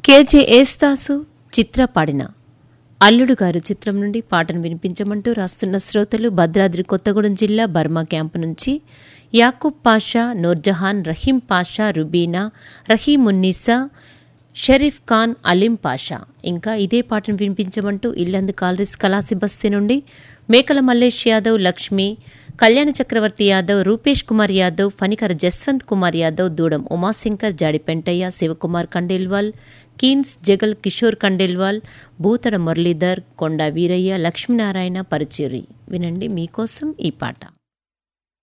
KJ ఏస్తాసు చిత్ర పాడిన అల్లుడు గారు చిత్రం నుండి పాటను వినిపించమంటూ రాస్తున్న శ్రోతలు భద్రాద్రి కొత్తగూడెం జిల్లా బర్మా క్యాంపు నుంచి యాకూబ్ పాషా నూర్జహాన్ రహీం పాషా రుబీనా రహీమున్నీసా షరీఫ్ ఖాన్ అలీం పాషా ఇంకా ఇదే పాటను వినిపించమంటూ ఇల్లందు కాలరీస్ కలాసి బస్తీ నుండి మేకల మల్లేష్ యాదవ్ లక్ష్మి కళ్యాణ చక్రవర్తి యాదవ్ రూపేష్ కుమార్ యాదవ్ ఫణికర జస్వంత్ కుమార్ యాదవ్ దూడం ఉమాశంకర్ జాడి పెంటయ్య శివకుమార్ కండేల్వాల్ కీన్స్ జగల్ కిషోర్ కండేల్వాల్ భూతడ మురళీధర్ కొండ వీరయ్య లక్ష్మీనారాయణ పరుచూరి వినండి మీకోసం ఈ పాట